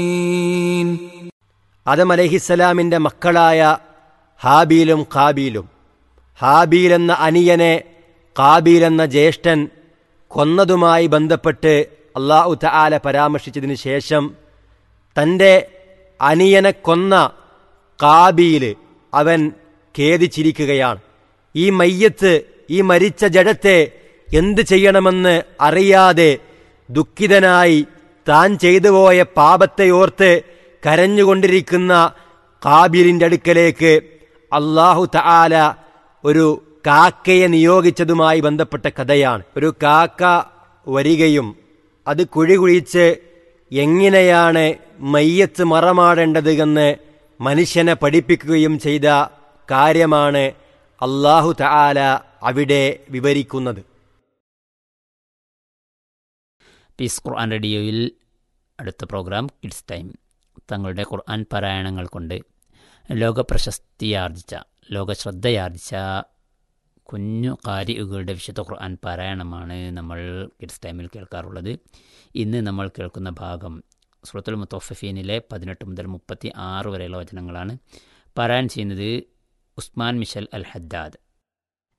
ആദം അലഹിസ്സലാമിൻ്റെ മക്കളായ ഹാബീലും കാബീലും ഹാബീൽ എന്ന അനിയനെ കാബീൽ എന്ന ജ്യേഷ്ഠൻ കൊന്നതുമായി ബന്ധപ്പെട്ട് അള്ളാഹു തആല പരാമർശിച്ചതിന് ശേഷം തൻ്റെ അനിയനെ കൊന്ന കാബീൽ അവൻ ഖേദിച്ചിരിക്കുകയാണ് ഈ മയ്യത്ത് ഈ മരിച്ച ജഡത്തെ എന്ത് ചെയ്യണമെന്ന് അറിയാതെ ദുഃഖിതനായി താൻ ചെയ്തുപോയ പാപത്തെയോർത്ത് കരഞ്ഞുകൊണ്ടിരിക്കുന്ന കാബീലിൻ്റെ അടുക്കലേക്ക് അള്ളാഹു തആല ഒരു കാക്കയെ നിയോഗിച്ചതുമായി ബന്ധപ്പെട്ട കഥയാണ് ഒരു കാക്ക വരികയും അത് കുഴി കുഴിച്ച് എങ്ങനെയാണ് മയ്യത്ത് മറമാടേണ്ടത് എന്ന് മനുഷ്യനെ പഠിപ്പിക്കുകയും ചെയ്ത കാര്യമാണ് അള്ളാഹു തആല അവിടെ വിവരിക്കുന്നത് പീസ് ഖുർആൻ റേഡിയോയിൽ അടുത്ത പ്രോഗ്രാം കിഡ്സ് ടൈം തങ്ങളുടെ ഖുർആൻ പാരായണങ്ങൾ കൊണ്ട് ലോകപ്രശസ്തിയാർജിച്ച ലോകശ്രദ്ധയാർജിച്ച കുഞ്ഞു കാരികളുടെ വിശുദ്ധ ഖുർആൻ പാരായണമാണ് നമ്മൾ കിഡ്സ് ടൈമിൽ കേൾക്കാറുള്ളത് ഇന്ന് നമ്മൾ കേൾക്കുന്ന ഭാഗം സുഹൃത്തുൽ മുത്തോഫീനിലെ പതിനെട്ട് മുതൽ മുപ്പത്തി ആറ് വരെയുള്ള വചനങ്ങളാണ് പാരായണം ചെയ്യുന്നത് ഉസ്മാൻ മിഷൽ അൽ ഹദ്ദാദ്